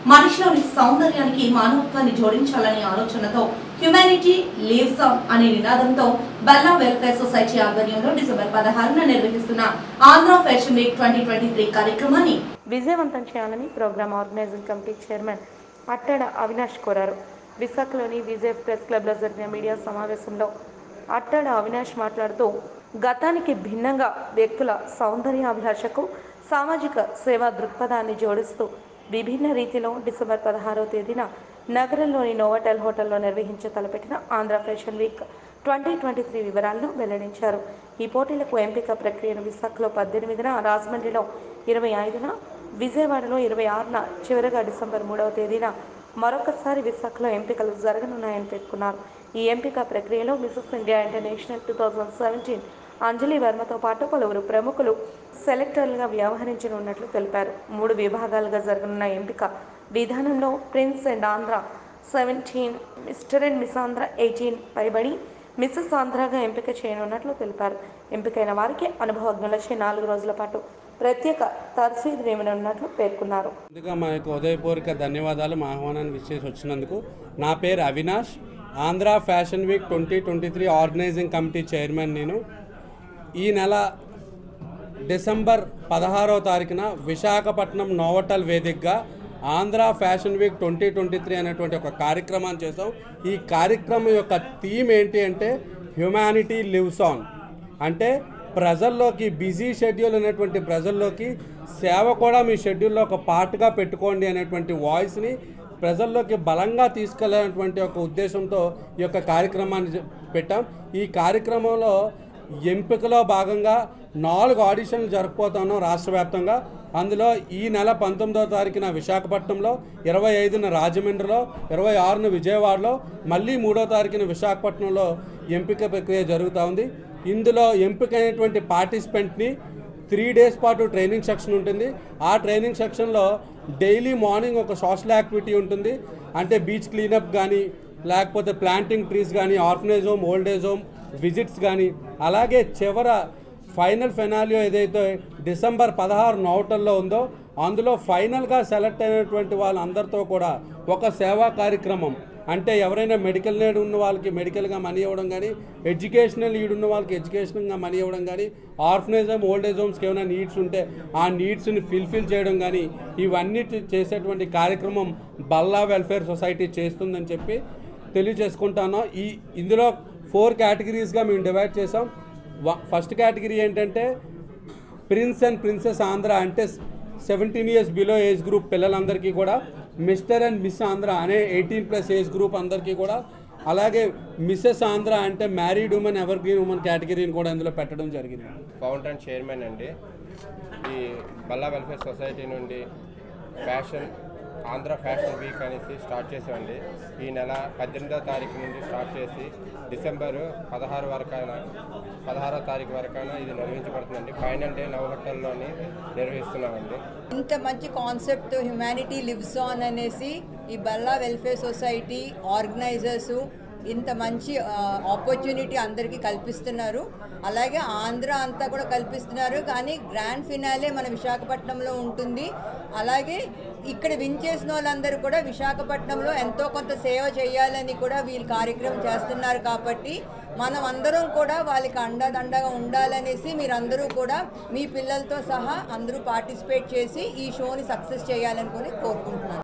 మనిషిలోని సౌందర్యానికి మానవత్వాన్ని జోడించాలనే ఆలోచనతో హ్యుమానిటీ లీవ్స్ ఆన్ అనే నినాదంతో బల్లా వెల్ఫేర్ సొసైటీ ఆధ్వర్యంలో డిసెంబర్ పదహారున నిర్వహిస్తున్న Andhra fashion week twenty twenty three కార్యక్రమాన్ని విజయవంతం చేయాలని program organizing committee chairman Attada Avinash కోరారు విశాఖలోని విజయ్ ప్రెస్ క్లబ్లో జరిగిన మీడియా సమావేశంలో అట్టడ అవినాష్ మాట్లాడుతూ గతానికి భిన్నంగా వ్యక్తుల సౌందర్యాభిలాషకు సామాజిక సేవా దృక్పథాన్ని జోడిస్తూ విభిన్న రీతిలో డిసెంబర్ పదహారవ తేదీన నగరంలోని నోవాటెల్ హోటల్లో నిర్వహించ తలపెట్టిన Andhra fashion week twenty twenty three వివరాలను వెల్లడించారు ఈ పోటీలకు ఎంపిక ప్రక్రియను విశాఖలో పద్దెనిమిదిన రాజమండ్రిలో ఇరవై ఐదున విజయవాడలో ఇరవై ఆరున చివరగా డిసెంబర్ మూడవ తేదీన మరొకసారి విశాఖలో ఎంపికలు జరగనున్నాయని పేర్కొన్నారు ఈ ఎంపిక ప్రక్రియలో Mrs India International two thousand seventeen Anjali వర్మతో పాటు పలువురు ప్రముఖులు సెలెక్టర్లుగా వ్యవహరించనున్నట్లు తెలిపారు మూడు విభాగాలుగా జరగనున్న ఎంపిక విధానంలో prince and Andhra seventeen mister and miss Andhra eighteen పైబడి మిస్సెస్ ఆంధ్రాగా ఎంపిక చేయనున్నట్లు తెలిపారు ఎంపికైన వారికి అనుభవజ్ఞులచే నాలుగు రోజుల పాటు ప్రత్యేక తర్ఫీదు నియమనున్నట్లు పేర్కొన్నారు ముందుగా మా యొక్క ఉదయపూర్వక ధన్యవాదాలు మా ఆహ్వానాన్ని విచ్చేసి వచ్చినందుకు నా పేరు Avinash Andhra fashion week twenty twenty three organizing committee chairman నేను ఈ నెల డిసెంబర్ పదహారవ తారీఖున విశాఖపట్నం నోవటల్ వేదికగా Andhra fashion week twenty twenty three అనేటువంటి ఒక కార్యక్రమాన్ని చేసాం ఈ కార్యక్రమం యొక్క థీమ్ ఏంటి అంటే హ్యుమానిటీ లివ్స్ ఆన్ అంటే ప్రజల్లోకి బిజీ షెడ్యూల్ అనేటువంటి ప్రజల్లోకి సేవ కూడా మీ షెడ్యూల్లో ఒక పార్ట్గా పెట్టుకోండి అనేటువంటి వాయిస్ని ప్రజల్లోకి బలంగా తీసుకెళ్ళాలనేటువంటి ఒక ఉద్దేశంతో ఈ యొక్క కార్యక్రమాన్ని జ- పెట్టాం ఈ కార్యక్రమంలో ఎంపికలో భాగంగా నాలుగు ఆడిషన్లు జరగబోతున్నాం రాష్ట్ర వ్యాప్తంగా అందులో ఈ నెల పంతొమ్మిదవ తారీఖున విశాఖపట్నంలో ఇరవై ఐదున రాజమండ్రిలో ఇరవై ఆరున విజయవాడలో మళ్ళీ మూడో తారీఖున విశాఖపట్నంలో ఎంపిక ప్రక్రియ జరుగుతూ ఉంది ఇందులో ఎంపికైనటువంటి పార్టిసిపెంట్ని త్రీ డేస్ పాటు ట్రైనింగ్ సెక్షన్ ఉంటుంది ఆ ట్రైనింగ్ సెక్షన్లో డైలీ మార్నింగ్ ఒక సోషల్ యాక్టివిటీ ఉంటుంది అంటే బీచ్ క్లీనప్ కానీ లేకపోతే ప్లాంటింగ్ ట్రీస్ కానీ orphanage home old age home visits కానీ అలాగే చివర ఫైనల్ ఫెనాలియో ఏదైతే డిసెంబర్ పదహారు నోటల్లో ఉందో అందులో ఫైనల్గా సెలెక్ట్ అయినటువంటి వాళ్ళందరితో కూడా ఒక సేవా కార్యక్రమం అంటే ఎవరైనా మెడికల్ నీడ్ ఉన్న వాళ్ళకి మెడికల్గా మనీ ఇవ్వడం కానీ ఎడ్యుకేషనల్ నీడ్ ఉన్న వాళ్ళకి ఎడ్యుకేషనల్గా మనీ ఇవ్వడం కానీ ఆర్ఫనేజ్ హోమ్ ఓల్డ్ ఏజ్ హోమ్స్కి ఏమైనా నీడ్స్ ఉంటే ఆ నీడ్స్ని ఫిల్ఫిల్ చేయడం కానీ ఇవన్నీ చేసేటువంటి కార్యక్రమం బల్లా వెల్ఫేర్ సొసైటీ చేస్తుందని చెప్పి తెలియజేసుకుంటాను ఈ ఇందులో ఫోర్ కేటగిరీస్గా మేము డివైడ్ చేసాం వ- ఫస్ట్ కేటగిరీ ఏంటంటే ప్రిన్స్ అండ్ ప్రిన్సెస్ ఆంధ్ర అంటే seventeen years below age group పిల్లలందరికీ కూడా మిస్టర్ అండ్ మిస్ ఆంధ్ర అనే ఎయిటీన్ ప్లస్ ఏజ్ గ్రూప్ అందరికీ కూడా అలాగే మిస్సెస్ ఆంధ్ర అంటే married women evergreen women కేటగిరీని కూడా ఇందులో పెట్టడం జరిగింది ఫౌండర్ అండ్ చైర్మన్ అండి ఈ బల్లా వెల్ఫేర్ సొసైటీ నుండి ఫ్యాషన్ ఆంధ్ర ఫ్యాషన్ వీక్ అనేసి స్టార్ట్ చేసామండి ఈ నెల పద్దెనిమిదో తారీఖు నుండి స్టార్ట్ చేసి డిసెంబరు పదహారు వరకైనా పదహారో తారీఖు వరకైనా ఇది నిర్వహించబడుతుందండి ఫైనల్ డే నవహట్టల్లోని నిర్వహిస్తున్నామండి ఇంత మంచి కాన్సెప్ట్ హ్యుమానిటీ లివ్స్ ఆన్ అనేసి ఈ బల్లా వెల్ఫేర్ సొసైటీ ఆర్గనైజర్స్ ఇంత మంచి ఆపర్చునిటీ అందరికీ కల్పిస్తున్నారు అలాగే ఆంధ్ర అంతా కూడా కల్పిస్తున్నారు కానీ గ్రాండ్ ఫినాలే మన విశాఖపట్నంలో ఉంటుంది అలాగే ఇక్కడ విన్ చేసిన వాళ్ళందరూ కూడా విశాఖపట్నంలో ఎంతో కొంత సేవ చేయాలని కూడా వీళ్ళు కార్యక్రమం చేస్తున్నారు కాబట్టి మనం అందరం కూడా వాళ్ళకి అండదండగా ఉండాలనేసి మీరందరూ కూడా మీ పిల్లలతో సహా అందరూ పార్టిసిపేట్ చేసి ఈ షోని సక్సెస్ చేయాలనుకొని కోరుకుంటున్నాను